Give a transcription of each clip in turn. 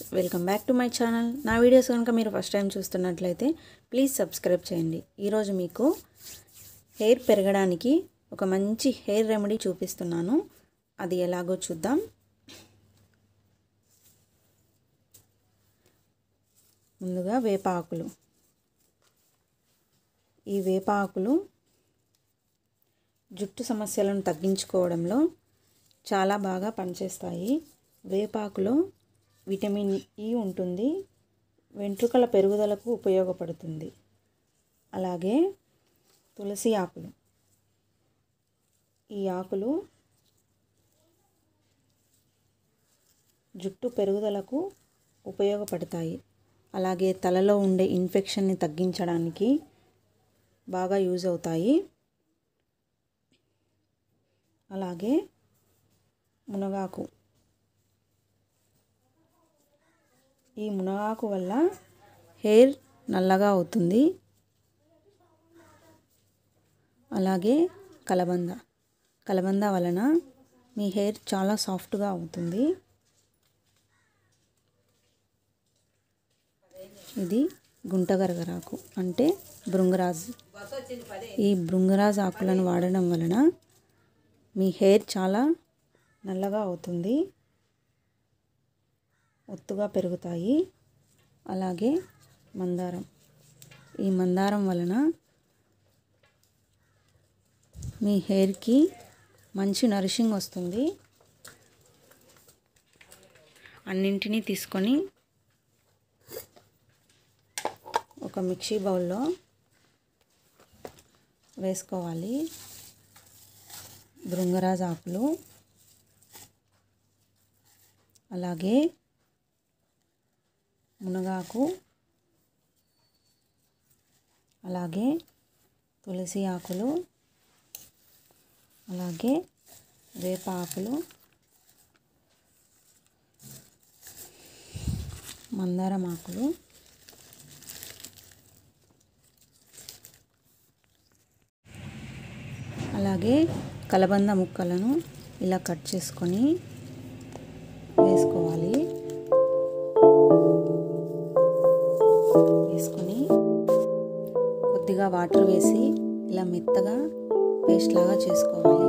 welcome back to my channel నా videos కనుక మీరు ఫస్ట్ టైం చూస్తున్నట్లయితే ప్లీజ్ సబ్స్క్రైబ్ చేయండి ఈరోజు మీకు హెయిర్ పెరగడానికి ఒక మంచి హెయిర్ రెమెడీ చూపిస్తున్నాను అది ఎలాగో చూద్దాం ముందుగా వేప ఆకులు ఈ వేప ఆకులు జుట్టు సమస్యలను తగ్గించుకోవడంలో చాలా బాగా పనిచేస్తాయి వేపాకులో విటమిన్ ఈ ఉంటుంది వెంట్రుకల పెరుగుదలకు ఉపయోగపడుతుంది అలాగే తులసి ఆకులు ఈ ఆకులు జుట్టు పెరుగుదలకు ఉపయోగపడతాయి అలాగే తలలో ఉండే ఇన్ఫెక్షన్ని తగ్గించడానికి బాగా యూజ్ అవుతాయి అలాగే మునగాకు ఈ మునగాకు వల్ల హెయిర్ నల్లగా అవుతుంది అలాగే కలబంద కలబంద వలన మీ హెయిర్ చాలా సాఫ్ట్గా అవుతుంది ఇది గుంటగరగరాకు అంటే భృంగరాజ్ ఈ భృంగరాజ్ ఆకులను వాడడం వలన మీ హెయిర్ చాలా నల్లగా అవుతుంది ఒత్తుగా పెరుగుతాయి అలాగే మందారం ఈ మందారం వలన మీ హెయిర్కి మంచి నరిషింగ్ వస్తుంది అన్నింటినీ తీసుకొని ఒక మిక్సీ బౌల్లో వేసుకోవాలి భృంగరాజ్ ఆకులు అలాగే మునగాకు అలాగే తులసి ఆకులు అలాగే వేప ఆకులు మందారం ఆకులు అలాగే కలబంద ముక్కలను ఇలా కట్ చేసుకొని వేసుకోవాలి వేసుకొని కొద్దిగా వాటర్ వేసి ఇలా మెత్తగా పేస్ట్ లాగా చేసుకోవాలి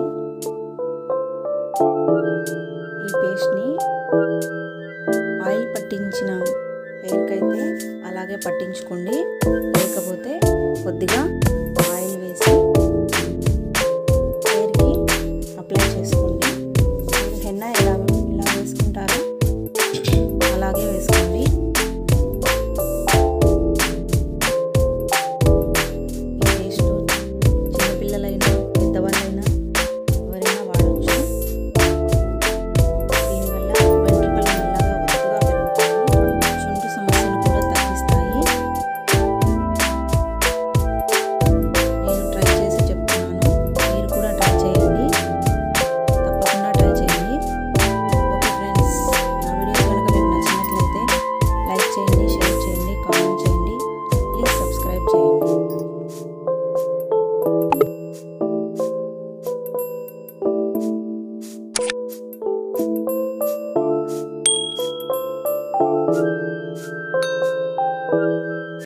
ఈ పేస్ట్ని ఆయిల్ పట్టించిన హెయిర్కి అయితే అలాగే పట్టించుకోండి లేకపోతే కొద్దిగా ఆయిల్ వేసి హెయిర్కి అప్లై చేసుకోండి మీరు హెన్న ఎలా ఎలా వేసుకుంటారో అలాగే వేసుకోండి ఈ పేస్ట్ చిన్నపిల్లలైనా పెద్దవాళ్ళైనా ఎవరైనా వాడవచ్చు దీనివల్ల వెంట్రుకలు నల్లగా ఒత్తుగా పెరుగుతాయి చుంటు సమస్యను కూడా తగ్గిస్తాయి నేను ట్రై చేసి చెప్తున్నాను మీరు కూడా ట్రై చేయండి తప్పకుండా ట్రై చేయండి ఓకే ఫ్రెండ్స్ నా వీడియోస్ కనుక మీకు నచ్చినట్లయితే లైక్ చేయండి షేర్ చేయండి కామెంట్ చేయండి ప్లీజ్ సబ్స్క్రైబ్ చేయండి